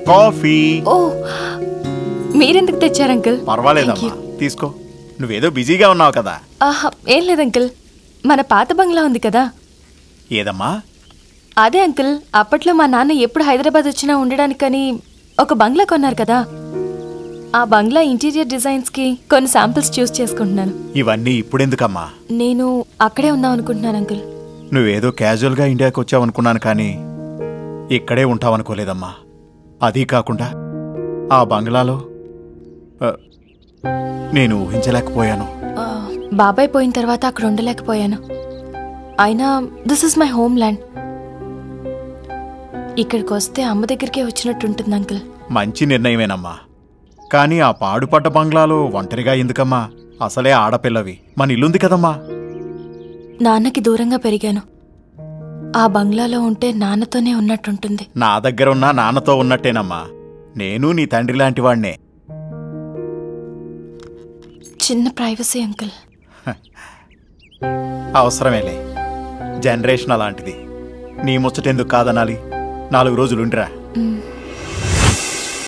coffee ఓ మీరెందుకు తెచ్చారు uncle పర్వాలేదమ్మా తీసుకో నువ్వేదో బిజీగా ఉన్నావు కదా ఆహా ఏం లేదు అంకుల్ మన పాత బంగ్లా ఉంది కదా ఏదమ్మా అదే అంకుల్ అప్పట్లో మా నాన్న ఎప్పుడు హైదరాబాద్ వచ్చినా ఉండడానికని ఒక బంగ్లా కొన్నారు కదా ఆ బంగ్లా ఇంటీరియర్ డిజైన్స్కి కొన్ని శాంపిల్స్ చూస్ చేసుకుంటున్నాను ఇవన్నీ ఇప్పుడెందుకమ్మా నేను అక్కడే ఉందాం అనుకుంటున్నాను అంకుల్ నువ్వేదో క్యాజువల్గా ఇండియాకి వచ్చావనుకున్నాను కానీ ఇక్కడే ఉంటావనుకోలేదమ్మా అదీ కాకుండా ఆ బంగ్లాలో ఆ, నేను ఊహించలేకపోయాను ఆ, బాబాయ్ పోయిన తర్వాత అక్కడ ఉండలేకపోయాను అయినా this is my homeland ఇక్కడికి వస్తే అమ్మ దగ్గరికే వచ్చినట్టు ఉంటుంది అంకుల్ మంచి నిర్ణయమేనమ్మా కానీ ఆ పాడుపడ్డ బంగ్లాలో ఒంటరిగా ఎందుకమ్మా అసలే ఆడపిల్లవి మన ఇల్లుంది కదమ్మా నాన్నకి దూరంగా పెరిగాను ఆ బంగ్లాలో ఉంటే నాన్నతోనే ఉన్నట్టుంటుంది నా దగ్గర ఉన్న నాన్నతో ఉన్నట్టేనమ్మా నేను నీ తండ్రి లాంటి వాణ్ణే చిన్న ప్రైవసీ అంకుల్ అవసరమేలే జనరేషన్ అలాంటిది నీ ముచ్చటెందుకు కాదనాలి నాలుగు రోజులుండిరా మ్,